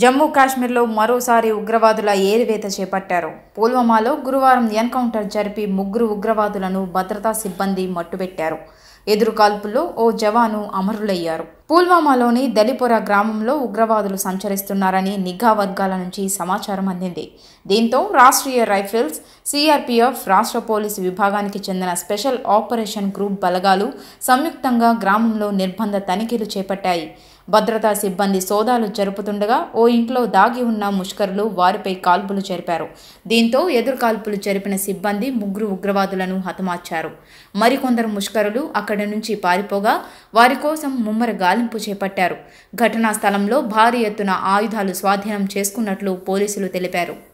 జమ్మూ కాశ్మీర్లో మరోసారి ఉగ్రవాదుల ఏరివేత చేపట్టారు పుల్వామాలో గురువారం ఎన్కౌంటర్ జరిపి ముగ్గురు ఉగ్రవాదులను భద్రతా సిబ్బంది మట్టుబెట్టారు ఎదురు కాల్పుల్లో ఓ జవాను అమరులయ్యారు పుల్వామాలోని దలిపుర గ్రామంలో ఉగ్రవాదులు సంచరిస్తున్నారని నిఘా వర్గాల నుంచి సమాచారం అందింది దీంతో రాష్ట్రీయ రైఫిల్స్ సిఆర్పిఎఫ్ రాష్ట్ర పోలీసు విభాగానికి చెందిన స్పెషల్ ఆపరేషన్ గ్రూప్ బలగాలు సంయుక్తంగా గ్రామంలో నిర్బంధ తనిఖీలు చేపట్టాయి భద్రతా సిబ్బంది సోదాలు జరుపుతుండగా ఓ ఇంట్లో దాగి ఉన్న ముష్కరులు వారిపై కాల్పులు జరిపారు దీంతో ఎదురు కాల్పులు జరిపిన సిబ్బంది ముగ్గురు ఉగ్రవాదులను హతమార్చారు మరికొందరు ముష్కరులు అక్కడి నుంచి పారిపోగా వారి కోసం ముమ్మర గాలింపు చేపట్టారు ఘటనా స్థలంలో భారీ ఎత్తున ఆయుధాలు స్వాధీనం చేసుకున్నట్లు పోలీసులు తెలిపారు